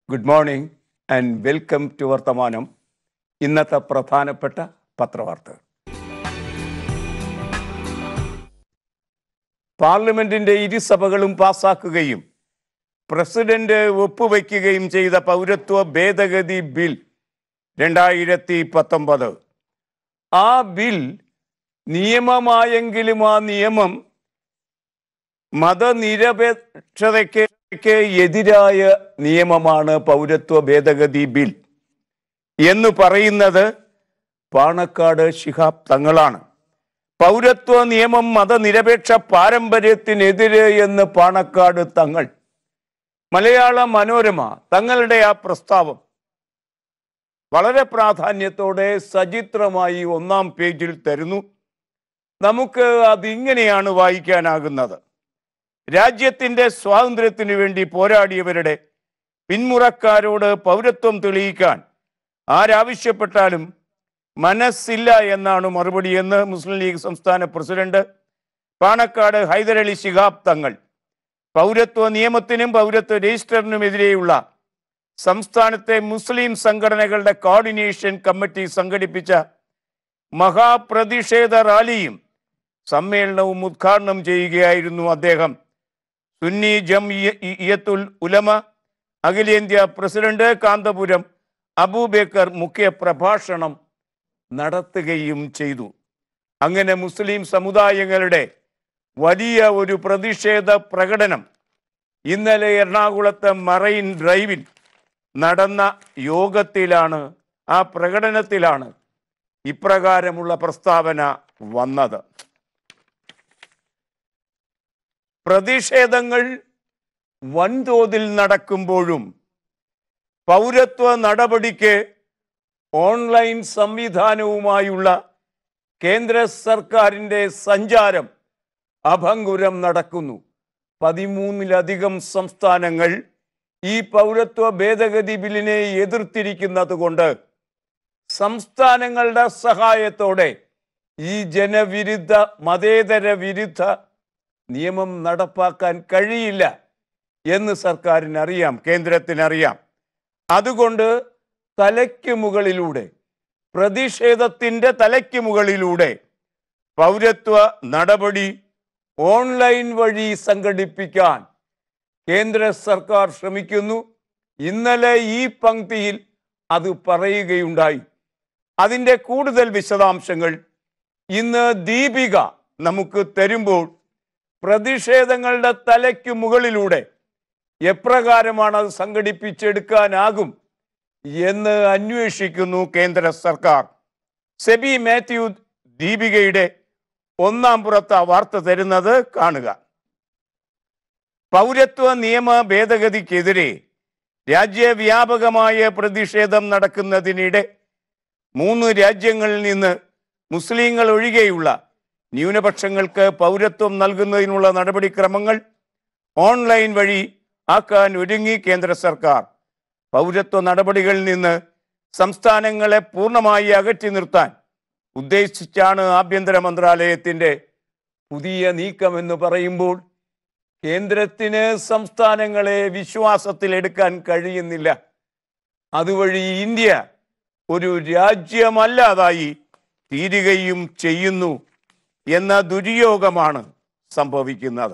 good morning and welcome to Varthamanam ഇന്നത്തെ പ്രധാനപ്പെട്ട പത്രവാർത്തകൾ പാർലമെന്റിന്റെ ഇരുസഭകളും പാസാക്കുകയും പ്രസിഡന്റ് ഒപ്പുവയ്ക്കുകയും ചെയ്ത പൗരത്വ ഭേദഗതി ബിൽ രണ്ടായിരത്തി പത്തൊമ്പത് ആ ബിൽ നിയമമായെങ്കിലും ആ നിയമം മതനിരപേക്ഷതയ്ക്ക് എതിരായ നിയമമാണ് പൗരത്വ ഭേദഗതി ബിൽ എന്ന് പറയുന്നത് പാണക്കാട് ശിഹാബ് തങ്ങളാണ് പൗരത്വ നിയമം മതനിരപേക്ഷ പാരമ്പര്യത്തിനെതിരെ എന്ന് പാണക്കാട് തങ്ങൾ മലയാള മനോരമ തങ്ങളുടെ ആ പ്രസ്താവം വളരെ പ്രാധാന്യത്തോടെ സചിത്രമായി ഒന്നാം പേജിൽ തരുന്നു നമുക്ക് അതിങ്ങനെയാണ് വായിക്കാനാകുന്നത് രാജ്യത്തിന്റെ സ്വാതന്ത്ര്യത്തിനു വേണ്ടി പോരാടിയവരുടെ പിന്മുറക്കാരോട് പൗരത്വം തെളിയിക്കാൻ ആരാവശ്യപ്പെട്ടാലും മനസ്സില്ല എന്നാണ് മറുപടി എന്ന് മുസ്ലിം ലീഗ് സംസ്ഥാന പ്രസിഡന്റ് പാണക്കാട് ഹൈദരലി ശിഹാബ് തങ്ങൾ പൗരത്വ നിയമത്തിനും പൗരത്വ രജിസ്റ്ററിനുമെതിരെയുള്ള സംസ്ഥാനത്തെ മുസ്ലിം സംഘടനകളുടെ കോർഡിനേഷൻ കമ്മിറ്റി സംഘടിപ്പിച്ച മഹാപ്രതിഷേധ റാലിയും സമ്മേളനവും ഉദ്ഘാടനം ചെയ്യുകയായിരുന്നു അദ്ദേഹം സുന്നി ജംഇയത്തുൽ ഉലമ അഖിലേന്ത്യാ പ്രസിഡന്റ് കാന്തപുരം അബൂബേക്കർ മുഖ്യ പ്രഭാഷണം നടത്തുകയും ചെയ്തു അങ്ങനെ മുസ്ലിം സമുദായങ്ങളുടെ വലിയ ഒരു പ്രതിഷേധ പ്രകടനം ഇന്നലെ എറണാകുളത്തെ മറൈൻ ഡ്രൈവിൽ നടന്ന യോഗത്തിലാണ് ആ പ്രകടനത്തിലാണ് ഇപ്രകാരമുള്ള പ്രസ്താവന വന്നത് പ്രതിഷേധങ്ങൾ വൻതോതിൽ നടക്കുമ്പോഴും പൗരത്വ നടപടിക്ക് ഓൺലൈൻ സംവിധാനവുമായുള്ള കേന്ദ്ര സർക്കാരിൻ്റെ സഞ്ചാരം അഭംഗുരം നടക്കുന്നു പതിമൂന്നിലധികം സംസ്ഥാനങ്ങൾ ഈ പൗരത്വ ഭേദഗതി ബില്ലിനെ എതിർത്തിരിക്കുന്നത് കൊണ്ട് സംസ്ഥാനങ്ങളുടെ സഹായത്തോടെ ഈ ജനവിരുദ്ധ മതേതര വിരുദ്ധ നിയമം നടപ്പാക്കാൻ കഴിയില്ല എന്ന് സർക്കാരിന് അറിയാം കേന്ദ്രത്തിനറിയാം അതുകൊണ്ട് തലയ്ക്ക് മുകളിലൂടെ പ്രതിഷേധത്തിൻ്റെ തലയ്ക്ക് മുകളിലൂടെ പൗരത്വ നടപടി ഓൺലൈൻ വഴി സംഘടിപ്പിക്കാൻ കേന്ദ്ര സർക്കാർ ശ്രമിക്കുന്നു ഇന്നലെ ഈ പങ്ക്തിയിൽ അത് പറയുകയുണ്ടായി അതിൻ്റെ കൂടുതൽ വിശദാംശങ്ങൾ ഇന്ന് ദീപിക നമുക്ക് തരുമ്പോൾ പ്രതിഷേധങ്ങളുടെ തലയ്ക്ക് മുകളിലൂടെ എപ്രകാരമാണ് അത് സംഘടിപ്പിച്ചെടുക്കാനാകും എന്ന് അന്വേഷിക്കുന്നു കേന്ദ്ര സർക്കാർ സെബി മാത്യു ദീപികയുടെ ഒന്നാം പുറത്ത് ആ വാർത്ത തരുന്നത് കാണുക പൗരത്വ നിയമ ഭേദഗതിക്കെതിരെ രാജ്യവ്യാപകമായ പ്രതിഷേധം നടക്കുന്നതിനിടെ മൂന്ന് രാജ്യങ്ങളിൽ നിന്ന് മുസ്ലിങ്ങൾ ഒഴികെയുള്ള ന്യൂനപക്ഷങ്ങൾക്ക് പൗരത്വം നൽകുന്നതിനുള്ള നടപടിക്രമങ്ങൾ ഓൺലൈൻ വഴി ആക്കാൻ ഒരുങ്ങി കേന്ദ്ര സർക്കാർ പൗരത്വ നടപടികളിൽ നിന്ന് സംസ്ഥാനങ്ങളെ പൂർണ്ണമായി അകറ്റി നിർത്താൻ ഉദ്ദേശിച്ചാണ് ആഭ്യന്തര മന്ത്രാലയത്തിൻ്റെ പുതിയ നീക്കം എന്ന് പറയുമ്പോൾ കേന്ദ്രത്തിന് സംസ്ഥാനങ്ങളെ വിശ്വാസത്തിലെടുക്കാൻ കഴിയുന്നില്ല അതുവഴി ഇന്ത്യ ഒരു രാജ്യമല്ലാതായി തീരുകയും ചെയ്യുന്നു എന്ന ദുര്യോഗമാണ് സംഭവിക്കുന്നത്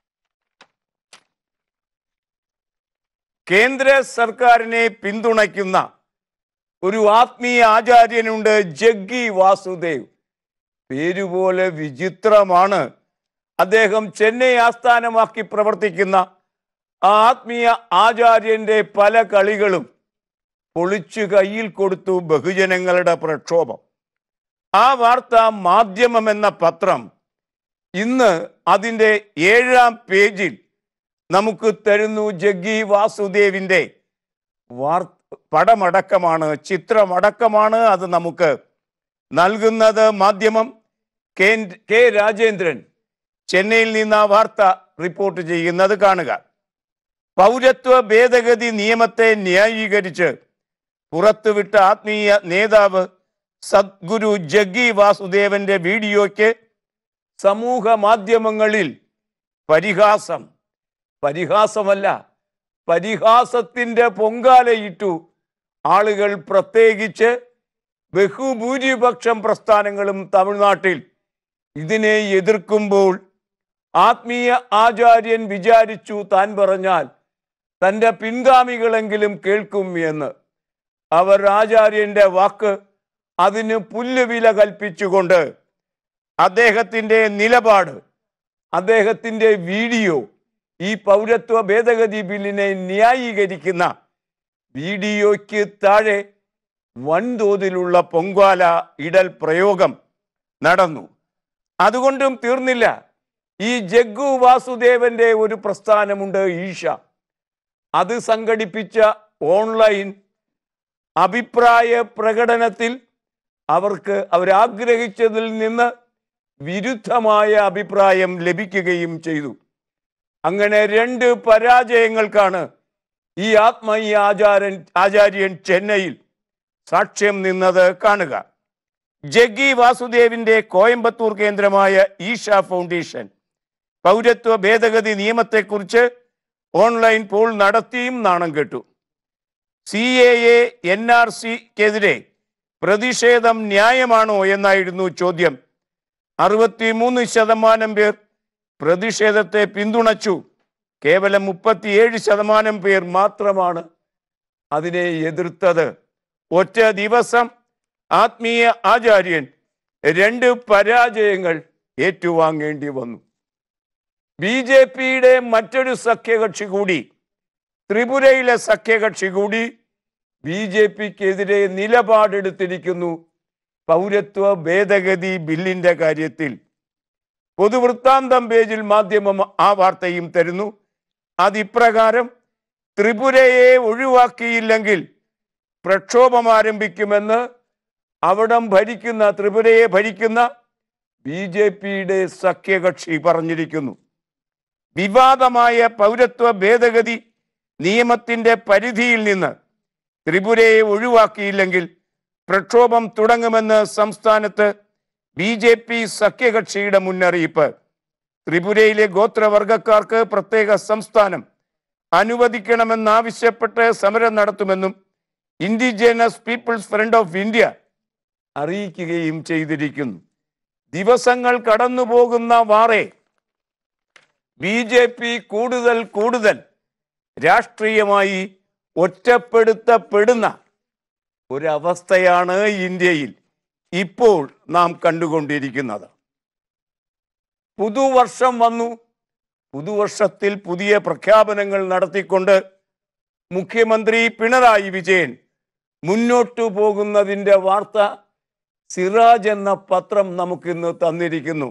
കേന്ദ്ര സർക്കാരിനെ പിന്തുണയ്ക്കുന്ന ഒരു ആത്മീയ ആചാര്യനുണ്ട് ജഗ്ഗി വാസുദേവ് പേരുപോലെ വിചിത്രമാണ് അദ്ദേഹം ചെന്നൈ ആസ്ഥാനമാക്കി പ്രവർത്തിക്കുന്ന ആ ആത്മീയ ആചാര്യന്റെ പല കളികളും പൊളിച്ചു കയ്യിൽ കൊടുത്തു ബഹുജനങ്ങളുടെ പ്രക്ഷോഭം ആ വാർത്ത മാധ്യമം എന്ന പത്രം ഇന്ന് അതിൻ്റെ ഏഴാം പേജിൽ നമുക്ക് തരുന്നു ജഗ്ഗി വാസുദേവിൻ്റെ വാർ പടമടക്കമാണ് ചിത്രമടക്കമാണ് അത് നമുക്ക് നൽകുന്നത് മാധ്യമം കെ കെ രാജേന്ദ്രൻ ചെന്നൈയിൽ നിന്ന് ആ വാർത്ത റിപ്പോർട്ട് ചെയ്യുന്നത് കാണുക പൗരത്വ ഭേദഗതി നിയമത്തെ ന്യായീകരിച്ച് പുറത്തുവിട്ട ആത്മീയ നേതാവ് സദ്ഗുരു ജഗ്ഗി വാസുദേവന്റെ വീഡിയോയ്ക്ക് സമൂഹ മാധ്യമങ്ങളിൽ പരിഹാസം പരിഹാസമല്ല പരിഹാസത്തിൻ്റെ പൊങ്കാലയിട്ടു ആളുകൾ പ്രത്യേകിച്ച് ബഹുഭൂരിപക്ഷം പ്രസ്ഥാനങ്ങളും തമിഴ്നാട്ടിൽ ഇതിനെ എതിർക്കുമ്പോൾ ആത്മീയ ആചാര്യൻ വിചാരിച്ചു താൻ പറഞ്ഞാൽ തൻ്റെ പിൻഗാമികളെങ്കിലും കേൾക്കും എന്ന് അവർ ആചാര്യന്റെ വാക്ക് അതിന് പുല്ലുവില കൽപ്പിച്ചുകൊണ്ട് അദ്ദേഹത്തിൻ്റെ നിലപാട് അദ്ദേഹത്തിൻ്റെ വീഡിയോ ഈ പൗരത്വ ഭേദഗതി ബില്ലിനെ ന്യായീകരിക്കുന്ന വീഡിയോയ്ക്ക് താഴെ വൻതോതിലുള്ള പൊങ്കാല ഇടൽ പ്രയോഗം നടന്നു അതുകൊണ്ടും തീർന്നില്ല ഈ ജഗ്ഗു വാസുദേവന്റെ ഒരു പ്രസ്ഥാനമുണ്ട് ഈശ അത് സംഘടിപ്പിച്ച ഓൺലൈൻ അഭിപ്രായ പ്രകടനത്തിൽ അവർക്ക് അവരാഗ്രഹിച്ചതിൽ നിന്ന് വിരുദ്ധമായ അഭിപ്രായം ലഭിക്കുകയും ചെയ്തു അങ്ങനെ രണ്ട് പരാജയങ്ങൾക്കാണ് ഈ ആത്മീയ ആചാരൻ ആചാര്യൻ ചെന്നൈയിൽ സാക്ഷ്യം നിന്നത് കാണുക ജഗ്ഗി വാസുദേവിന്റെ കോയമ്പത്തൂർ കേന്ദ്രമായ ഈഷ ഫൗണ്ടേഷൻ പൗരത്വ ഭേദഗതി നിയമത്തെക്കുറിച്ച് ഓൺലൈൻ പോൾ നടത്തിയും നാണം കെട്ടു C A A N R സിക്കെതിരെ പ്രതിഷേധം ന്യായമാണോ എന്നായിരുന്നു ചോദ്യം അറുപത്തിമൂന്ന് ശതമാനം പേർ പ്രതിഷേധത്തെ പിന്തുണച്ചു കേവലം മുപ്പത്തിയേഴ് ശതമാനം പേർ മാത്രമാണ് അതിനെ എതിർത്തത് ഒറ്റ ദിവസം ആത്മീയ ആചാര്യൻ രണ്ട് പരാജയങ്ങൾ ഏറ്റുവാങ്ങേണ്ടി വന്നു ബി ജെ പിയുടെ മറ്റൊരു സഖ്യകക്ഷി കൂടി ത്രിപുരയിലെ സഖ്യകക്ഷി കൂടി ബി ജെ പിക്കെതിരെ നിലപാടെടുത്തിരിക്കുന്നു പൗരത്വ ഭേദഗതി ബില്ലിന്റെ കാര്യത്തിൽ പൊതുവൃത്താന്തം പേജിൽ മാധ്യമം ആ വാർത്തയും തരുന്നു അതിപ്രകാരം ത്രിപുരയെ ഒഴിവാക്കിയില്ലെങ്കിൽ പ്രക്ഷോഭം ആരംഭിക്കുമെന്ന് അവിടം ഭരിക്കുന്ന ത്രിപുരയെ ഭരിക്കുന്ന ബി ജെ പിയുടെ സഖ്യകക്ഷി പറഞ്ഞിരിക്കുന്നു വിവാദമായ പൗരത്വ ഭേദഗതി നിയമത്തിന്റെ പരിധിയിൽ നിന്ന് ത്രിപുരയെ ഒഴിവാക്കിയില്ലെങ്കിൽ പ്രക്ഷോഭം തുടങ്ങുമെന്ന് സംസ്ഥാനത്ത് ബി ജെ പി സഖ്യകക്ഷിയുടെ മുന്നറിയിപ്പ് ത്രിപുരയിലെ ഗോത്രവർഗക്കാർക്ക് പ്രത്യേക സംസ്ഥാനം അനുവദിക്കണമെന്നാവശ്യപ്പെട്ട് സമരം നടത്തുമെന്നും Indigenous People's Front of India അറിയിക്കുകയും ചെയ്തിരിക്കുന്നു ദിവസങ്ങൾ കടന്നു പോകുന്ന വാറേ ബി ജെ പി കൂടുതൽ കൂടുതൽ രാഷ്ട്രീയമായി ഒറ്റപ്പെടുത്തപ്പെടുന്ന ഒരവസ്ഥയാണ് ഇന്ത്യയിൽ ഇപ്പോൾ നാം കണ്ടുകൊണ്ടിരിക്കുന്നത് പുതുവർഷം വന്നു പുതുവർഷത്തിൽ പുതിയ പ്രഖ്യാപനങ്ങൾ നടത്തിക്കൊണ്ട് മുഖ്യമന്ത്രി പിണറായി വിജയൻ മുന്നോട്ടു പോകുന്നതിൻ്റെ വാർത്ത സിറാജ് എന്ന പത്രം നമുക്കിന്ന് തന്നിരിക്കുന്നു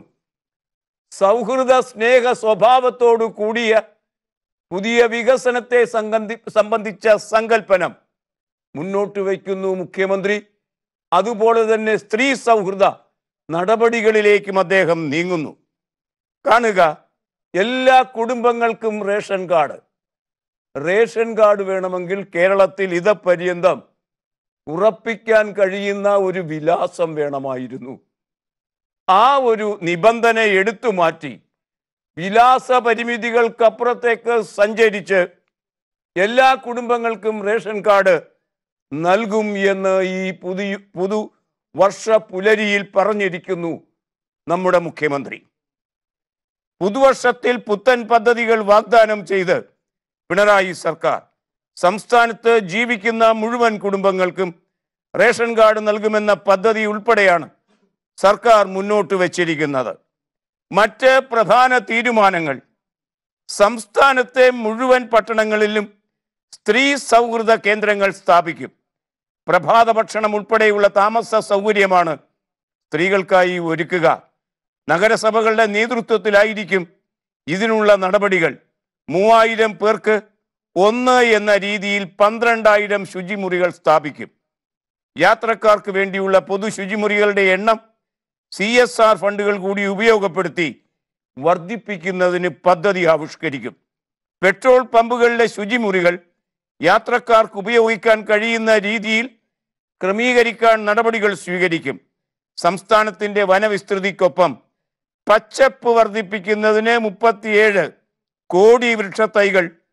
സൗഹൃദ സ്നേഹ സ്വഭാവത്തോടു കൂടിയ പുതിയ വികസനത്തെ സംബന്ധി സംബന്ധിച്ച സങ്കല്പനം മുന്നോട്ട് വയ്ക്കുന്നു മുഖ്യമന്ത്രി അതുപോലെ തന്നെ സ്ത്രീ സൗഹൃദ നടപടികളിലേക്കും അദ്ദേഹം നീങ്ങുന്നു കാണുക എല്ലാ കുടുംബങ്ങൾക്കും റേഷൻ കാർഡ് റേഷൻ കാർഡ് വേണമെങ്കിൽ കേരളത്തിൽ ഇതപര്യന്തം ഉറപ്പിക്കാൻ കഴിയുന്ന ഒരു വിലാസം വേണമായിരുന്നു ആ ഒരു നിബന്ധന എടുത്തു മാറ്റി വിലാസ പരിമിതികൾക്കപ്പുറത്തേക്ക് സഞ്ചരിച്ച് എല്ലാ കുടുംബങ്ങൾക്കും റേഷൻ കാർഡ് നൽകും എന്ന് ഈ പുതിയ പുതു വർഷ പുലരിയിൽ പറഞ്ഞിരിക്കുന്നു നമ്മുടെ മുഖ്യമന്ത്രി പുതുവർഷത്തിൽ പുത്തൻ പദ്ധതികൾ വാഗ്ദാനം ചെയ്ത് പിണറായി സർക്കാർ സംസ്ഥാനത്ത് ജീവിക്കുന്ന മുഴുവൻ കുടുംബങ്ങൾക്കും റേഷൻ കാർഡ് നൽകുമെന്ന പദ്ധതി ഉൾപ്പെടെയാണ് സർക്കാർ മുന്നോട്ട് വച്ചിരിക്കുന്നത് മറ്റ് പ്രധാന തീരുമാനങ്ങൾ സംസ്ഥാനത്തെ മുഴുവൻ പട്ടണങ്ങളിലും സ്ത്രീ സൗഹൃദ കേന്ദ്രങ്ങൾ സ്ഥാപിക്കും പ്രഭാത ഭക്ഷണം ഉൾപ്പെടെയുള്ള താമസ സൗകര്യമാണ് സ്ത്രീകൾക്കായി ഒരുക്കുക നഗരസഭകളുടെ നേതൃത്വത്തിലായിരിക്കും ഇതിനുള്ള നടപടികൾ മൂവായിരം പേർക്ക് ഒന്ന് എന്ന രീതിയിൽ പന്ത്രണ്ടായിരം ശുചിമുറികൾ സ്ഥാപിക്കും യാത്രക്കാർക്ക് വേണ്ടിയുള്ള പൊതു ശുചിമുറികളുടെ എണ്ണം സി എസ് ആർ ഫണ്ടുകൾ കൂടി ഉപയോഗപ്പെടുത്തി വർദ്ധിപ്പിക്കുന്നതിന് പദ്ധതി ആവിഷ്കരിക്കും പെട്രോൾ പമ്പുകളിലെ ശുചിമുറികൾ യാത്രക്കാർക്ക് ഉപയോഗിക്കാൻ കഴിയുന്ന രീതിയിൽ ക്രമീകരിക്കാൻ നടപടികൾ സ്വീകരിക്കും സംസ്ഥാനത്തിന്റെ വനവിസ്തൃതിക്കൊപ്പം പച്ചപ്പ് വർദ്ധിപ്പിക്കുന്നതിന് മുപ്പത്തിയേഴ് കോടി വൃക്ഷത്തൈകൾ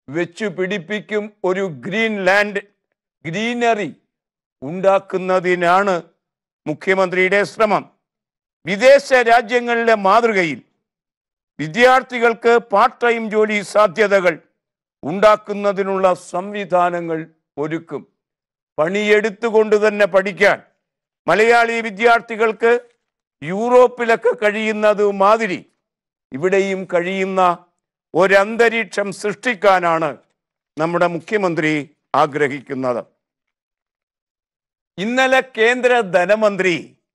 വെച്ചു പിടിപ്പിക്കും ഒരു ഗ്രീൻ ലാൻഡ് ഗ്രീനറി ഉണ്ടാക്കുന്നതിനാണ് മുഖ്യമന്ത്രിയുടെ ശ്രമം വിദേശ രാജ്യങ്ങളിലെ മാതൃകയിൽ വിദ്യാർത്ഥികൾക്ക് പാർട്ട് ടൈം ജോലി സാധ്യതകൾ ഉണ്ടാക്കുന്നതിനുള്ള സംവിധാനങ്ങൾ ഒരുക്കും പണിയെടുത്തുകൊണ്ട് തന്നെ പഠിക്കാൻ മലയാളി വിദ്യാർത്ഥികൾക്ക് യൂറോപ്പിലൊക്കെ കഴിയുന്നത് മാതിരി ഇവിടെയും കഴിയുന്ന ഒരന്തരീക്ഷം സൃഷ്ടിക്കാനാണ് നമ്മുടെ മുഖ്യമന്ത്രി ആഗ്രഹിക്കുന്നത് ഇന്നലെ കേന്ദ്ര ധനമന്ത്രി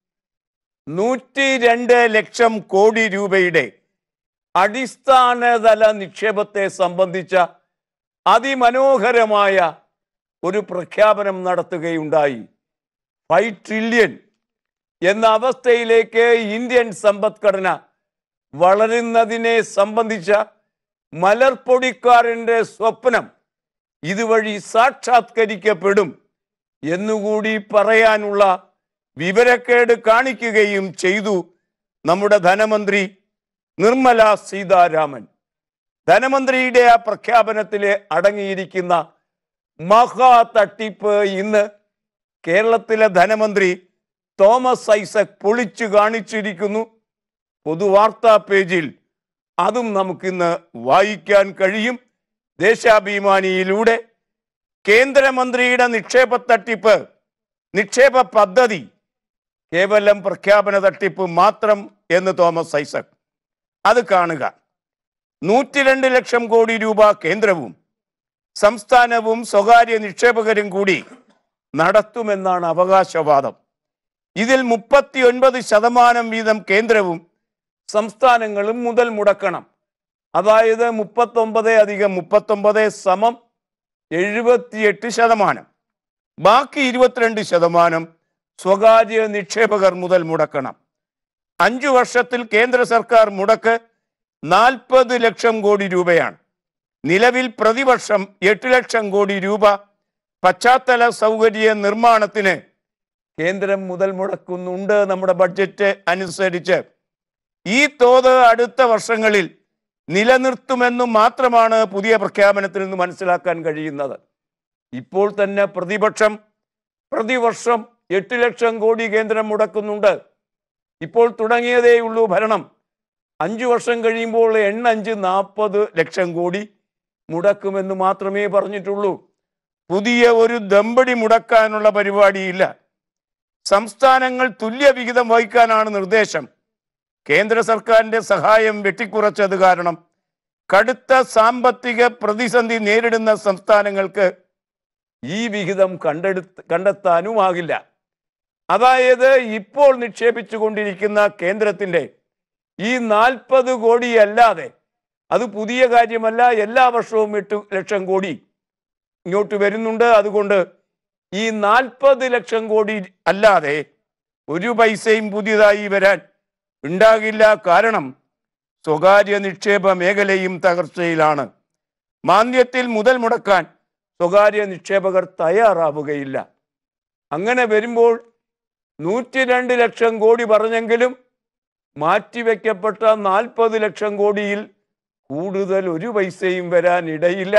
നൂറ്റി രണ്ട് ലക്ഷം കോടി രൂപയുടെ അടിസ്ഥാനതല നിക്ഷേപത്തെ സംബന്ധിച്ച അതിമനോഹരമായ ഒരു പ്രഖ്യാപനം നടത്തുകയുണ്ടായി ഫൈവ് ട്രില്യൺ എന്ന അവസ്ഥയിലേക്ക് ഇന്ത്യൻ സമ്പദ്ഘടന വളരുന്നതിനെ സംബന്ധിച്ച മലർപ്പൊടിക്കാരൻ്റെ സ്വപ്നം ഇതുവഴി സാക്ഷാത്കരിക്കപ്പെടും എന്നുകൂടി പറയാനുള്ള വിവരക്കേട് കാണിക്കുകയും ചെയ്തു നമ്മുടെ ധനമന്ത്രി നിർമ്മല സീതാരാമൻ ധനമന്ത്രിയുടെ ആ പ്രഖ്യാപനത്തിൽ അടങ്ങിയിരിക്കുന്ന മഹാ തട്ടിപ്പ് ഇന്ന് കേരളത്തിലെ ധനമന്ത്രി തോമസ് ഐസക് പൊളിച്ചു കാണിച്ചിരിക്കുന്നു പൊതുവാർത്താ പേജിൽ അതും നമുക്കിന്ന് വായിക്കാൻ കഴിയും ദേശാഭിമാനിയിലൂടെ കേന്ദ്രമന്ത്രിയുടെ നിക്ഷേപ തട്ടിപ്പ് നിക്ഷേപ പദ്ധതി കേവലം പ്രഖ്യാപന തട്ടിപ്പ് മാത്രം എന്ന് തോമസ് ഐസക് അത് കാണുക നൂറ്റിരണ്ട് ലക്ഷം കോടി രൂപ കേന്ദ്രവും സംസ്ഥാനവും സ്വകാര്യ നിക്ഷേപകരും കൂടി നടത്തുമെന്നാണ് അവകാശവാദം ഇതിൽ മുപ്പത്തി ഒൻപത് ശതമാനം വീതം കേന്ദ്രവും സംസ്ഥാനങ്ങളും മുതൽ മുടക്കണം അതായത് മുപ്പത്തൊമ്പത് അധികം മുപ്പത്തൊമ്പത് സമം എഴുപത്തിയെട്ട് ശതമാനം ബാക്കി ഇരുപത്തിരണ്ട് ശതമാനം സ്വകാര്യ നിക്ഷേപകർ മുതൽ മുടക്കണം അഞ്ചു വർഷത്തിൽ കേന്ദ്ര സർക്കാർ മുടക്ക് നാൽപ്പത് ലക്ഷം കോടി രൂപയാണ് നിലവിൽ പ്രതിവർഷം എട്ട് ലക്ഷം കോടി രൂപ പശ്ചാത്തല സൗകര്യ നിർമ്മാണത്തിന് കേന്ദ്രം മുതൽ മുടക്കുന്നുണ്ട് നമ്മുടെ ബഡ്ജറ്റ് അനുസരിച്ച് ഈ തോത് അടുത്ത വർഷങ്ങളിൽ നിലനിർത്തുമെന്നും മാത്രമാണ് പുതിയ പ്രഖ്യാപനത്തിൽ നിന്ന് മനസ്സിലാക്കാൻ കഴിയുന്നത് ഇപ്പോൾ തന്നെ പ്രതിപക്ഷം പ്രതിവർഷം എട്ട് ലക്ഷം കോടി കേന്ദ്രം മുടക്കുന്നുണ്ട് ഇപ്പോൾ തുടങ്ങിയതേയുള്ളൂ ഭരണം അഞ്ചു വർഷം കഴിയുമ്പോൾ എണ്ണഞ്ച് നാൽപ്പത് ലക്ഷം കോടി മുടക്കുമെന്ന് മാത്രമേ പറഞ്ഞിട്ടുള്ളൂ പുതിയ ഒരു ദമ്പടി മുടക്കാനുള്ള പരിപാടിയില്ല സംസ്ഥാനങ്ങൾ തുല്യ വിഹിതം വഹിക്കാനാണ് നിർദ്ദേശം കേന്ദ്ര സർക്കാരിന്റെ സഹായം വെട്ടിക്കുറച്ചത് കാരണം കടുത്ത സാമ്പത്തിക പ്രതിസന്ധി നേരിടുന്ന സംസ്ഥാനങ്ങൾക്ക് ഈ വിഹിതം കണ്ടെടുത്ത് കണ്ടെത്താനുമാകില്ല അതായത് ഇപ്പോൾ നിക്ഷേപിച്ചു കൊണ്ടിരിക്കുന്ന കേന്ദ്രത്തിന്റെ ഈ നാൽപ്പത് കോടി അല്ലാതെ അത് പുതിയ കാര്യമല്ല എല്ലാ വർഷവും എട്ട് ലക്ഷം കോടി ഇങ്ങോട്ട് വരുന്നുണ്ട് അതുകൊണ്ട് ഈ നാൽപ്പത് ലക്ഷം കോടി അല്ലാതെ ഒരു പൈസയും പുതിയതായി വരാൻ ഉണ്ടാകില്ല കാരണം സ്വകാര്യ നിക്ഷേപ മേഖലയും തകർച്ചയിലാണ് മാന്ദ്യത്തിൽ മുതൽ മുടക്കാൻ സ്വകാര്യ നിക്ഷേപകർ തയ്യാറാവുകയില്ല അങ്ങനെ വരുമ്പോൾ നൂറ്റി രണ്ട് ലക്ഷം കോടി പറഞ്ഞെങ്കിലും മാറ്റിവെക്കപ്പെട്ട നാൽപ്പത് ലക്ഷം കോടിയിൽ കൂടുതൽ ഒരു പൈസയും വരാൻ ഇടയില്ല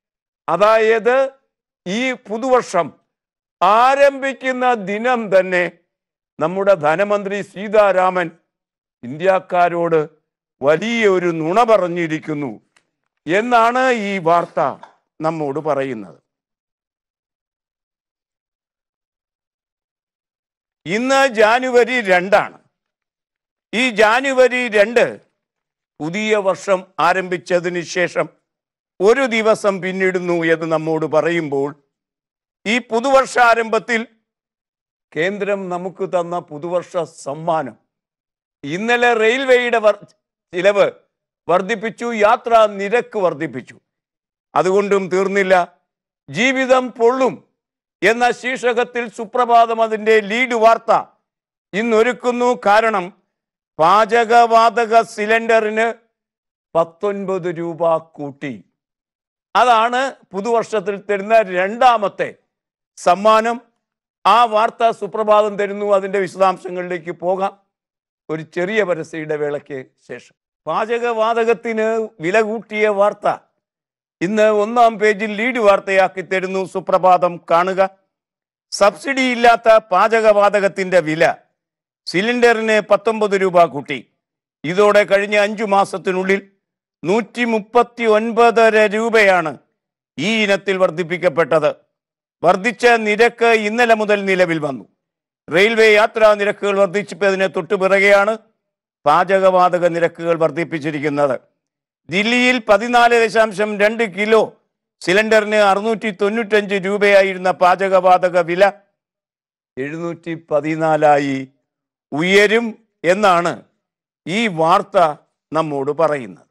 അതായത് ഈ പുതുവർഷം ആരംഭിക്കുന്ന ദിനം തന്നെ നമ്മുടെ ധനമന്ത്രി സീതാരാമൻ ഇന്ത്യക്കാരോട് വലിയ ഒരു നുണ പറഞ്ഞിരിക്കുന്നു എന്നാണ് ഈ വാർത്ത നമ്മോട് പറയുന്നത് ഇന്ന് ജാനുവരി രണ്ടാണ് ഈ ജാനുവരി രണ്ട് പുതിയ വർഷം ആരംഭിച്ചതിന് ശേഷം ഒരു ദിവസം പിന്നിടുന്നു എന്ന് നമ്മോട് പറയുമ്പോൾ ഈ പുതുവർഷാരംഭത്തിൽ കേന്ദ്രം നമുക്ക് തന്ന പുതുവർഷ സമ്മാനം ഇന്നലെ റെയിൽവേയുടെ വർ- ചിലവ് വർദ്ധിപ്പിച്ചു യാത്രാ നിരക്ക് വർദ്ധിപ്പിച്ചു അതുകൊണ്ടും തീർന്നില്ല ജീവിതം പൊള്ളും എന്ന ശീർഷകത്തിൽ സുപ്രഭാതം അതിൻ്റെ ലീഡ് വാർത്ത ഇന്നൊരുക്കുന്നു കാരണം പാചകവാതക സിലിണ്ടറിന് പത്തൊൻപത് രൂപ കൂട്ടി അതാണ് പുതുവർഷത്തിൽ തരുന്ന രണ്ടാമത്തെ സമ്മാനം ആ വാർത്ത സുപ്രഭാതം തരുന്നു അതിൻ്റെ വിശദാംശങ്ങളിലേക്ക് പോകാം ഒരു ചെറിയ പരസ്യ ഇടവേളയ്ക്ക് ശേഷം പാചകവാതകത്തിന് വില കൂട്ടിയ വാർത്ത ഇന്ന് ഒന്നാം പേജിൽ ലീഡ് വാർത്തയാക്കി തരുന്നു സുപ്രഭാതം കാണുക സബ്സിഡി ഇല്ലാത്ത പാചകവാതകത്തിന്റെ വില സിലിണ്ടറിന് പത്തൊമ്പത് രൂപ കൂട്ടി ഇതോടെ കഴിഞ്ഞ അഞ്ചു മാസത്തിനുള്ളിൽ നൂറ്റി മുപ്പത്തി ഒൻപതര രൂപയാണ് ഈ ഇനത്തിൽ വർദ്ധിപ്പിക്കപ്പെട്ടത് വർദ്ധിച്ച നിരക്ക് ഇന്നലെ മുതൽ നിലവിൽ വന്നു റെയിൽവേ യാത്രാ നിരക്കുകൾ വർദ്ധിച്ചതിന് തൊട്ടുപിറകെയാണ് പാചകവാതക നിരക്കുകൾ വർദ്ധിപ്പിച്ചിരിക്കുന്നത് ദില്ലിയിൽ പതിനാല് ദശാംശം രണ്ട് കിലോ സിലിണ്ടറിന് അറുന്നൂറ്റി തൊണ്ണൂറ്റഞ്ച് രൂപയായിരുന്ന പാചകവാതക വില എഴുന്നൂറ്റി പതിനാലായി ഉയരും എന്നാണ് ഈ വാർത്ത നമ്മോട് പറയുന്നത്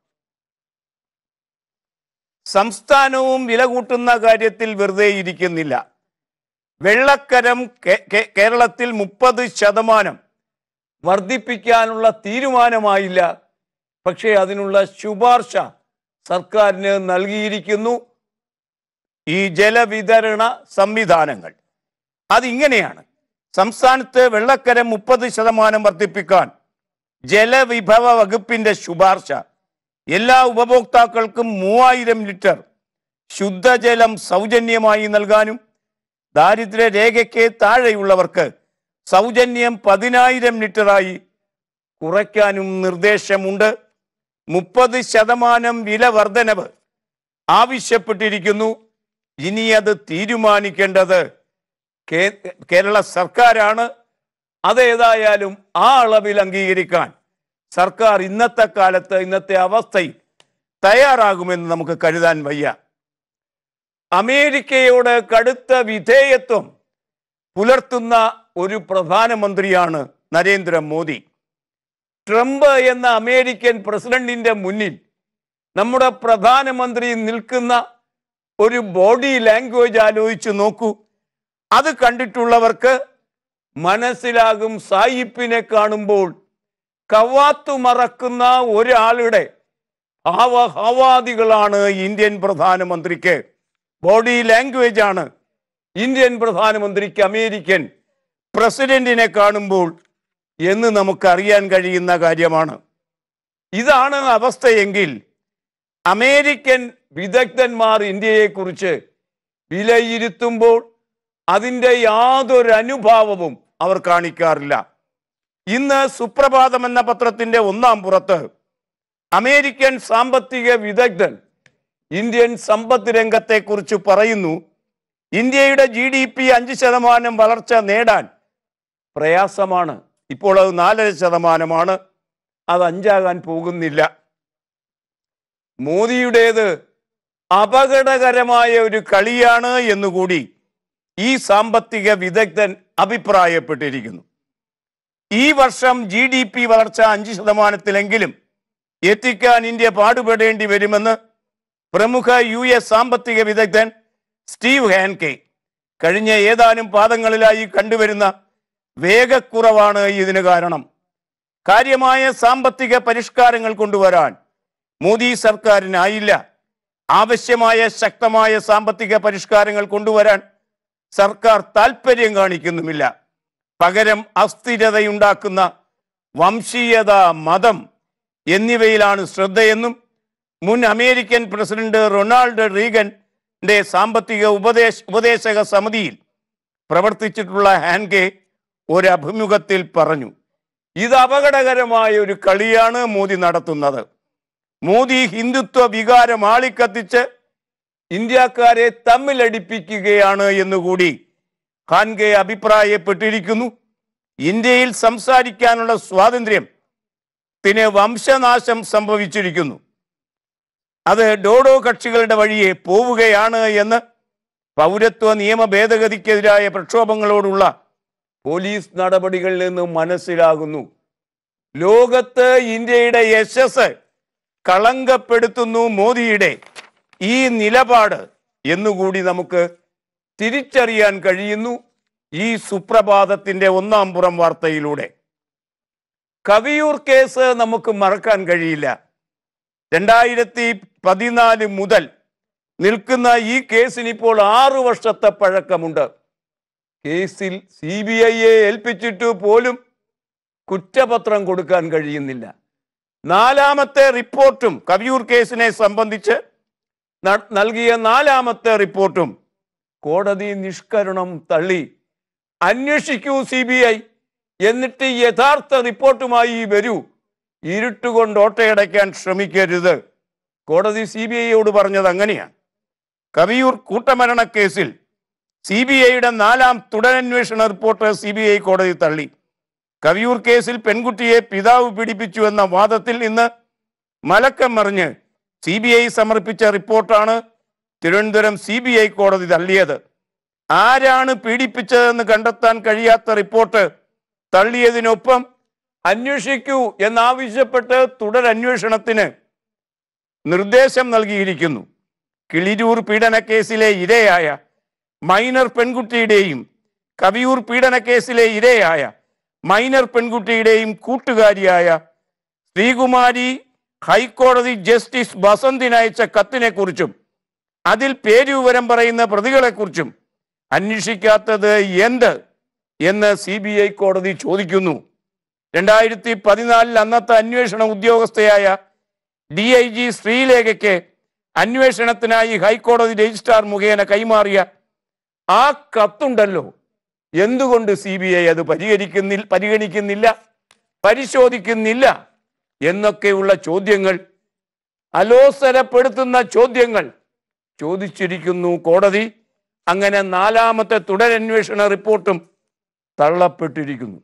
സംസ്ഥാനവും വില കൂട്ടുന്ന കാര്യത്തിൽ വെറുതെ ഇരിക്കുന്നില്ല വെള്ളക്കരം കേ- കേ- കേരളത്തിൽ മുപ്പത് ശതമാനം വർദ്ധിപ്പിക്കാനുള്ള തീരുമാനമായില്ല പക്ഷേ അതിനുള്ള ശുപാർശ സർക്കാരിന് നൽകിയിരിക്കുന്നു ഈ ജലവിതരണ സംവിധാനങ്ങൾ അതിങ്ങനെയാണ് സംസ്ഥാനത്ത് വെള്ളക്കരം മുപ്പത് ശതമാനം വർദ്ധിപ്പിക്കാൻ ജലവിഭവ വകുപ്പിന്റെ ശുപാർശ എല്ലാ ഉപഭോക്താക്കൾക്കും മൂവായിരം ലിറ്റർ ശുദ്ധജലം സൗജന്യമായി നൽകാനും ദാരിദ്ര്യ രേഖയ്ക്ക് താഴെയുള്ളവർക്ക് സൗജന്യം പതിനായിരം ലിറ്ററായി കുറയ്ക്കാനും നിർദ്ദേശമുണ്ട് മുപ്പത് ശതമാനം വില വർധനവ് ആവശ്യപ്പെട്ടിരിക്കുന്നു ഇനി അത് തീരുമാനിക്കേണ്ടത് കേ- കേരള സർക്കാരാണ് അതേതായാലും ആ അളവിൽ അംഗീകരിക്കാൻ സർക്കാർ ഇന്നത്തെ കാലത്ത് ഇന്നത്തെ അവസ്ഥയിൽ തയ്യാറാകുമെന്ന് നമുക്ക് കരുതാൻ വയ്യ അമേരിക്കയോട് കടുത്ത വിധേയത്വം പുലർത്തുന്ന ഒരു പ്രധാനമന്ത്രിയാണ് നരേന്ദ്രമോദി ട്രംപ് എന്ന അമേരിക്കൻ പ്രസിഡന്റിന്റെ മുന്നിൽ നമ്മുടെ പ്രധാനമന്ത്രി നിൽക്കുന്ന ഒരു ബോഡി ലാംഗ്വേജ് ആലോചിച്ച് നോക്കൂ അത് കണ്ടിട്ടുള്ളവർക്ക് മനസ്സിലാകും സായിപ്പിനെ കാണുമ്പോൾ കവാത്തു മറക്കുന്ന ഒരാളുടെ ഭാവഹാവാദികളാണ് ഇന്ത്യൻ പ്രധാനമന്ത്രിക്ക് ബോഡി ലാംഗ്വേജ് ആണ് ഇന്ത്യൻ പ്രധാനമന്ത്രിക്ക് അമേരിക്കൻ പ്രസിഡന്റിനെ കാണുമ്പോൾ എന്ന് നമുക്കറിയാൻ കഴിയുന്ന കാര്യമാണ് ഇതാണ് അവസ്ഥയെങ്കിൽ അമേരിക്കൻ വിദഗ്ധന്മാർ ഇന്ത്യയെക്കുറിച്ച് വിലയിരുത്തുമ്പോൾ അതിൻ്റെ യാതൊരു അനുഭാവവും അവർ കാണിക്കാറില്ല ഇന്ന് സുപ്രഭാതം എന്ന പത്രത്തിന്റെ ഒന്നാം പുറത്ത് അമേരിക്കൻ സാമ്പത്തിക വിദഗ്ധൻ ഇന്ത്യൻ സമ്പദ് രംഗത്തെക്കുറിച്ച് പറയുന്നു ഇന്ത്യയുടെ ജി ഡി പി അഞ്ച് ശതമാനം വളർച്ച നേടാൻ പ്രയാസമാണ് ഇപ്പോൾ അത് നാലര ശതമാനമാണ് അത് അഞ്ചാകാൻ പോകുന്നില്ല മോദിയുടേത് അപകടകരമായ ഒരു കളിയാണ് എന്നുകൂടി ഈ സാമ്പത്തിക വിദഗ്ധൻ അഭിപ്രായപ്പെട്ടിരിക്കുന്നു ഈ വർഷം ജി ഡി പി വളർച്ച അഞ്ച് ശതമാനത്തിലെങ്കിലും എത്തിക്കാൻ ഇന്ത്യ പാടുപെടേണ്ടി വരുമെന്ന് പ്രമുഖ യു എസ് സാമ്പത്തിക വിദഗ്ധൻ സ്റ്റീവ് ഹാൻകെ കഴിഞ്ഞ ഏതാനും പാദങ്ങളിലായി കണ്ടുവരുന്ന വേഗക്കുറവാണ് ഇതിന് കാരണം കാര്യമായ സാമ്പത്തിക പരിഷ്കാരങ്ങൾ കൊണ്ടുവരാൻ മോദി സർക്കാരിനായില്ല ആവശ്യമായ ശക്തമായ സാമ്പത്തിക പരിഷ്കാരങ്ങൾ കൊണ്ടുവരാൻ സർക്കാർ താല്പര്യം കാണിക്കുന്നുമില്ല പകരം അസ്ഥിരതയുണ്ടാക്കുന്ന വംശീയത മതം എന്നിവയിലാണ് ശ്രദ്ധയെന്നും മുൻ അമേരിക്കൻ പ്രസിഡന്റ് റൊണാൾഡ് റീഗന്റെ സാമ്പത്തിക ഉപദേശ ഉപദേശക സമിതിയിൽ പ്രവർത്തിച്ചിട്ടുള്ള ഹാൻകെ ഒരു അഭിമുഖത്തിൽ പറഞ്ഞു ഇത് അപകടകരമായ ഒരു കളിയാണ് മോദി നടത്തുന്നത് മോദി ഹിന്ദുത്വ വികാരം ആളിക്കത്തിച്ച് ഇന്ത്യക്കാരെ തമ്മിലടിപ്പിക്കുകയാണ് എന്നുകൂടി ഖാൻഗെ അഭിപ്രായപ്പെട്ടിരിക്കുന്നു ഇന്ത്യയിൽ സംസാരിക്കാനുള്ള സ്വാതന്ത്ര്യം ത്തിന് വംശനാശം സംഭവിച്ചിരിക്കുന്നു അത് ഡോഡോ കക്ഷികളുടെ വഴിയെ പോവുകയാണ് എന്ന് പൗരത്വ നിയമ ഭേദഗതിക്കെതിരായ പ്രക്ഷോഭങ്ങളോടുള്ള പോലീസ് നടപടികളിൽ നിന്ന് മനസ്സിലാകുന്നു ലോകത്ത് ഇന്ത്യയുടെ യശസ് കളങ്കപ്പെടുത്തുന്നു മോദിയുടെ ഈ നിലപാട് എന്നുകൂടി നമുക്ക് തിരിച്ചറിയാൻ കഴിയുന്നു ഈ സുപ്രഭാതത്തിന്റെ ഒന്നാം പുറം വാർത്തയിലൂടെ കവിയൂർ കേസ് നമുക്ക് മറക്കാൻ കഴിയില്ല രണ്ടായിരത്തി പതിനാല് മുതൽ നിൽക്കുന്ന ഈ കേസിന് ഇപ്പോൾ ആറു വർഷത്തെ പഴക്കമുണ്ട് കേസിൽ സി ബി ഐയെ ഏൽപ്പിച്ചിട്ട് പോലും കുറ്റപത്രം കൊടുക്കാൻ കഴിയുന്നില്ല നാലാമത്തെ റിപ്പോർട്ടും കവിയൂർ കേസിനെ സംബന്ധിച്ച് ന- നൽകിയ നാലാമത്തെ റിപ്പോർട്ടും കോടതി നിഷ്കരണം തള്ളി അന്വേഷിക്കൂ സി ബി ഐ എന്നിട്ട് യഥാർത്ഥ റിപ്പോർട്ടുമായി വരൂ ഇരുട്ടുകൊണ്ട് ഓട്ടയടയ്ക്കാൻ ശ്രമിക്കരുത് കോടതി സി ബി ഐയോട് പറഞ്ഞത് അങ്ങനെയാണ് കവിയൂർ കൂട്ടമരണ കേസിൽ സി ബി ഐയുടെ നാലാം തുടരന്വേഷണ റിപ്പോർട്ട് സി ബി ഐ കോടതി തള്ളി കവിയൂർ കേസിൽ പെൺകുട്ടിയെ പിതാവ് പീഡിപ്പിച്ചു എന്ന വാദത്തിൽ നിന്ന് മലക്കം മറിഞ്ഞ് സി ബി ഐ സമർപ്പിച്ച റിപ്പോർട്ടാണ് തിരുവനന്തപുരം സി ബി ഐ കോടതി തള്ളിയത് ആരാണ് പീഡിപ്പിച്ചതെന്ന് കണ്ടെത്താൻ കഴിയാത്ത റിപ്പോർട്ട് തള്ളിയതിനൊപ്പം അന്വേഷിക്കൂ എന്നാവശ്യപ്പെട്ട് തുടരന്വേഷണത്തിന് നിർദ്ദേശം നൽകിയിരിക്കുന്നു കിളിരൂർ പീഡനക്കേസിലെ ഇരയായ മൈനർ പെൺകുട്ടിയുടെയും കവിയൂർ പീഡനക്കേസിലെ ഇരയായ മൈനർ പെൺകുട്ടിയുടെയും കൂട്ടുകാരിയായ ശ്രീകുമാരി ഹൈക്കോടതി ജസ്റ്റിസ് ബസന്തിനയച്ച കത്തിനെ കുറിച്ചും അതിൽ പേരുവിവരം പറയുന്ന പ്രതികളെക്കുറിച്ചും അന്വേഷിക്കാത്തത് എന്ത് എന്ന് സി ബി ഐ കോടതി ചോദിക്കുന്നു രണ്ടായിരത്തി പതിനാലിൽ അന്നത്തെ അന്വേഷണ ഉദ്യോഗസ്ഥയായ ഡി ഐ ജി ശ്രീലേഖയ്ക്ക് അന്വേഷണത്തിനായി ഹൈക്കോടതി രജിസ്ട്രാർ മുഖേന കൈമാറിയ ആ കത്തുണ്ടല്ലോ എന്തുകൊണ്ട് സി ബി ഐ അത് പരിഹരിക്കുന്നില്ല പരിഗണിക്കുന്നില്ല പരിശോധിക്കുന്നില്ല എന്നൊക്കെയുള്ള ചോദ്യങ്ങൾ അലോസരപ്പെടുത്തുന്ന ചോദ്യങ്ങൾ ചോദിച്ചിരിക്കുന്നു കോടതി അങ്ങനെ നാലാമത്തെ തുടരന്വേഷണ റിപ്പോർട്ടും തള്ളപ്പെട്ടിരിക്കുന്നു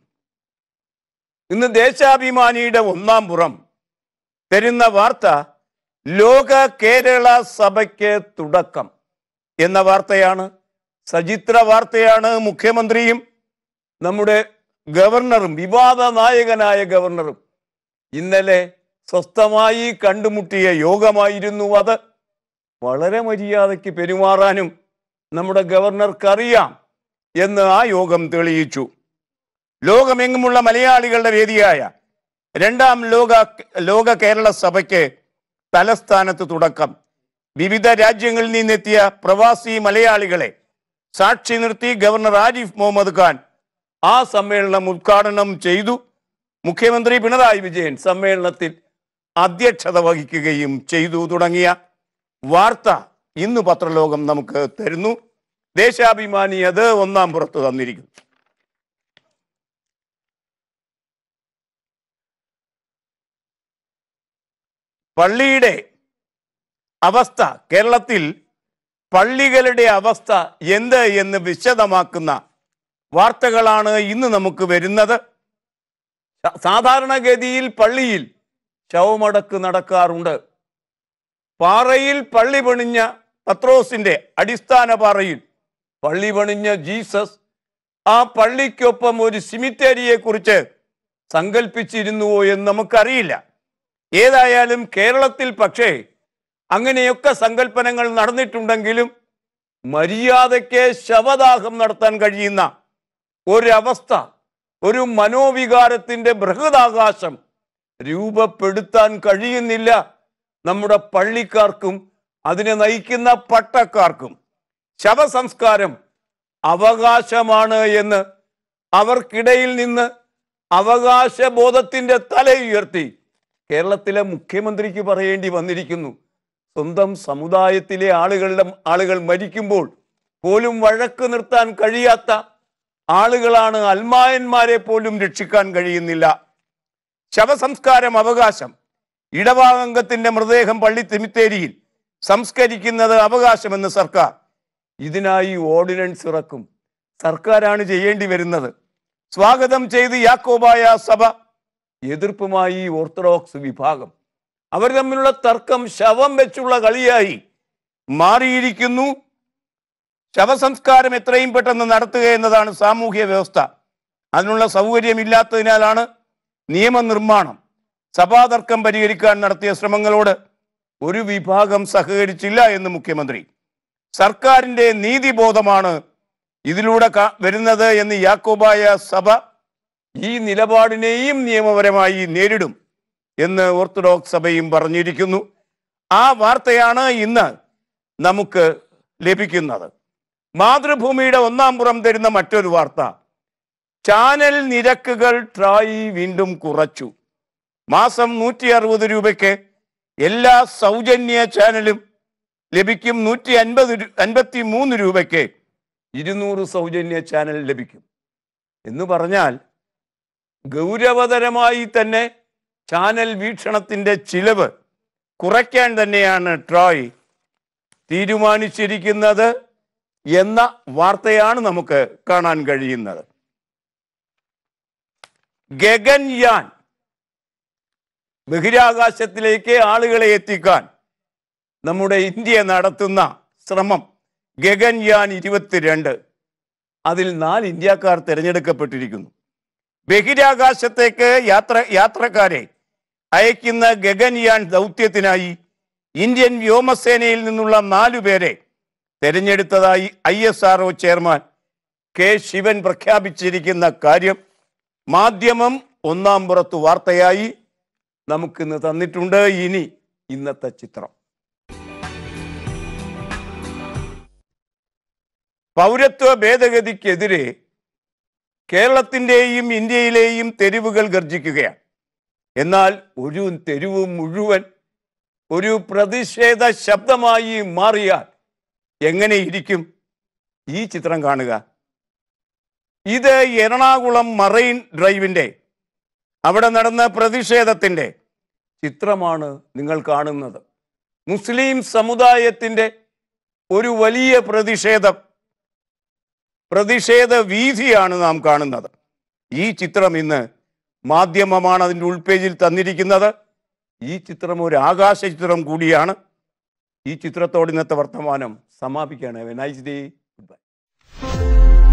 ഇന്ന് ദേശാഭിമാനിയുടെ ഒന്നാം പുറം തരുന്ന വാർത്ത ലോക കേരള സഭയ്ക്ക് തുടക്കം എന്ന വാർത്തയാണ് സചിത്ര വാർത്തയാണ് മുഖ്യമന്ത്രിയും നമ്മുടെ ഗവർണറും വിവാദ നായകനായ ഗവർണറും ഇന്നലെ സ്വസ്ഥമായി കണ്ടുമുട്ടിയ യോഗമായിരുന്നു അത് വളരെ മര്യാദയ്ക്ക് പെരുമാറാനും നമ്മുടെ ഗവർണർക്കറിയാം എന്ന് ആ യോഗം തെളിയിച്ചു ലോകമെങ്ങുമുള്ള മലയാളികളുടെ വേദിയായ രണ്ടാം ലോക ലോക കേരള സഭയ്ക്ക് തലസ്ഥാനത്ത് തുടക്കം വിവിധ രാജ്യങ്ങളിൽ നിന്നെത്തിയ പ്രവാസി മലയാളികളെ സാക്ഷി നിർത്തി ഗവർണർ ആരിഫ് മുഹമ്മദ് ഖാൻ ആ സമ്മേളനം ഉദ്ഘാടനം ചെയ്തു മുഖ്യമന്ത്രി പിണറായി വിജയൻ സമ്മേളനത്തിൽ അധ്യക്ഷത വഹിക്കുകയും ചെയ്തു തുടങ്ങിയ വാർത്ത ഇന്ന് പത്രലോകം നമുക്ക് തരുന്നു ദേശാഭിമാനി അത് ഒന്നാം പുറത്ത് തന്നിരിക്കുന്നു പള്ളിയുടെ അവസ്ഥ കേരളത്തിൽ പള്ളികളുടെ അവസ്ഥ എന്ത് എന്ന് വിശദമാക്കുന്ന വാർത്തകളാണ് ഇന്ന് നമുക്ക് വരുന്നത് സ- സാധാരണഗതിയിൽ പള്ളിയിൽ ശവമടക്ക് നടക്കാറുണ്ട് പാറയിൽ പള്ളി പണിഞ്ഞ പത്രോസിന്റെ അടിസ്ഥാന പാറയിൽ പള്ളി പണിഞ്ഞ ജീസസ് ആ പള്ളിക്കൊപ്പം ഒരു സിമിത്തേരിയെ കുറിച്ച് സങ്കല്പിച്ചിരുന്നുവോ എന്ന് നമുക്കറിയില്ല ഏതായാലും കേരളത്തിൽ പക്ഷേ അങ്ങനെയൊക്കെ സങ്കല്പനങ്ങൾ നടന്നിട്ടുണ്ടെങ്കിലും മര്യാദയ്ക്ക് ശവദാഹം നടത്താൻ കഴിയുന്ന ഒരവസ്ഥ ഒരു മനോവികാരത്തിന്റെ ബൃഹദാകാശം രൂപപ്പെടുത്താൻ കഴിയുന്നില്ല നമ്മുടെ പള്ളിക്കാർക്കും അതിനെ നയിക്കുന്ന പട്ടക്കാർക്കും ശവസംസ്കാരം അവകാശമാണ് എന്ന് അവർക്കിടയിൽ നിന്ന് അവകാശബോധത്തിന്റെ തലയുയർത്തി കേരളത്തിലെ മുഖ്യമന്ത്രിക്ക് പറയേണ്ടി വന്നിരിക്കുന്നു സ്വന്തം സമുദായത്തിലെ ആളുകളുടെ ആളുകൾ മരിക്കുമ്പോൾ പോലും വഴക്ക് നിർത്താൻ കഴിയാത്ത ആളുകളാണ് അൽമായന്മാരെ പോലും രക്ഷിക്കാൻ കഴിയുന്നില്ല ശവസംസ്കാരം അവകാശം ഇടവാംഗത്തിന്റെ മൃതദേഹം പള്ളി തിമിത്തേരിയിൽ സംസ്കരിക്കുന്നത് അവകാശമെന്ന് സർക്കാർ ഇതിനായി ഓർഡിനൻസ് ഇറക്കും സർക്കാരാണ് ചെയ്യേണ്ടി വരുന്നത് സ്വാഗതം ചെയ്ത് യാക്കോബായ സഭ എതിർപ്പുമായി ഓർത്തഡോക്സ് വിഭാഗം അവർ തമ്മിലുള്ള തർക്കം ശവം വെച്ചുള്ള കളിയായി മാറിയിരിക്കുന്നു ശവസംസ്കാരം എത്രയും പെട്ടെന്ന് നടത്തുക എന്നതാണ് സാമൂഹ്യ വ്യവസ്ഥ അതിനുള്ള സൗകര്യമില്ലാത്തതിനാലാണ് നിയമനിർമ്മാണം സഭാതർക്കം പരിഹരിക്കാൻ നടത്തിയ ശ്രമങ്ങളോട് ഒരു വിഭാഗം സഹകരിച്ചില്ല എന്ന് മുഖ്യമന്ത്രി സർക്കാരിന്റെ നീതിബോധമാണ് ഇതിലൂടെ കാ- വരുന്നത് എന്ന് യാക്കോബായ സഭ ഈ നിലപാടിനെയും നിയമപരമായി നേരിടും എന്ന് ഓർത്തഡോക്സ് സഭയും പറഞ്ഞിരിക്കുന്നു ആ വാർത്തയാണ് ഇന്ന് നമുക്ക് ലഭിക്കുന്നത് മാതൃഭൂമിയുടെ ഒന്നാം പുറം തരുന്ന മറ്റൊരു വാർത്ത ചാനൽ നിരക്കുകൾ ട്രായി വീണ്ടും കുറച്ചു മാസം നൂറ്റി അറുപത് രൂപയ്ക്ക് എല്ലാ സൗജന്യ ചാനലും ലഭിക്കും നൂറ്റി അൻപത് അൻപത്തി മൂന്ന് രൂപയ്ക്ക് ഇരുന്നൂറ് സൗജന്യ ചാനൽ ലഭിക്കും എന്ന് പറഞ്ഞാൽ ഗൗരവതരമായി തന്നെ ചാനൽ വീക്ഷണത്തിന്റെ ചിലവ് കുറയ്ക്കാൻ തന്നെയാണ് ട്രോയ് തീരുമാനിച്ചിരിക്കുന്നത് എന്ന വാർത്തയാണ് നമുക്ക് കാണാൻ കഴിയുന്നത് ഗഗൻയാൻ ബഹിരാകാശത്തിലേക്ക് ആളുകളെ എത്തിക്കാൻ നമ്മുടെ ഇന്ത്യ നടത്തുന്ന ശ്രമം ഗഗൻയാൻ ഇരുപത്തിരണ്ട് അതിൽ നാല് ഇന്ത്യക്കാർ തിരഞ്ഞെടുക്കപ്പെട്ടിരിക്കുന്നു ബഹിരാകാശത്തേക്ക് യാത്ര യാത്രക്കാരെ അയക്കുന്ന ഗഗൻയാൻ ദൗത്യത്തിനായി ഇന്ത്യൻ വ്യോമസേനയിൽ നിന്നുള്ള നാലു പേരെ തെരഞ്ഞെടുത്തതായി I S R chairman K Sivan പ്രഖ്യാപിച്ചിരിക്കുന്ന കാര്യം മാധ്യമം ഒന്നാം പുറത്ത് വാർത്തയായി നമുക്കിന്ന് തന്നിട്ടുണ്ട് ഇനി ഇന്നത്തെ ചിത്രം പൗരത്വ ഭേദഗതിക്കെതിരെ കേരളത്തിൻ്റെയും ഇന്ത്യയിലെയും തെരുവുകൾ ഗർജിക്കുകയാണ് എന്നാൽ ഒരു തെരുവ് മുഴുവൻ ഒരു പ്രതിഷേധ ശബ്ദമായി മാറിയാൽ എങ്ങനെ ഇരിക്കും ഈ ചിത്രം കാണുക ഇത് എറണാകുളം മറൈൻ ഡ്രൈവിൻ്റെ അവിടെ നടന്ന പ്രതിഷേധത്തിൻ്റെ ചിത്രമാണ് നിങ്ങൾ കാണുന്നത് മുസ്ലിം സമുദായത്തിൻ്റെ ഒരു വലിയ പ്രതിഷേധം പ്രതിഷേധ വീതിയാണ് നാം കാണുന്നത് ഈ ചിത്രം ഇന്ന് മാധ്യമമാണ് അതിൻ്റെ ഉൾപേജിൽ തന്നിരിക്കുന്നത് ഈ ചിത്രം ഒരു ആകാശ ചിത്രം കൂടിയാണ് ഈ ചിത്രത്തോട് ഇന്നത്തെ വർത്തമാനം സമാപിക്കുകയാണ് നൈസ് ഡേ ഗുഡ് ബൈ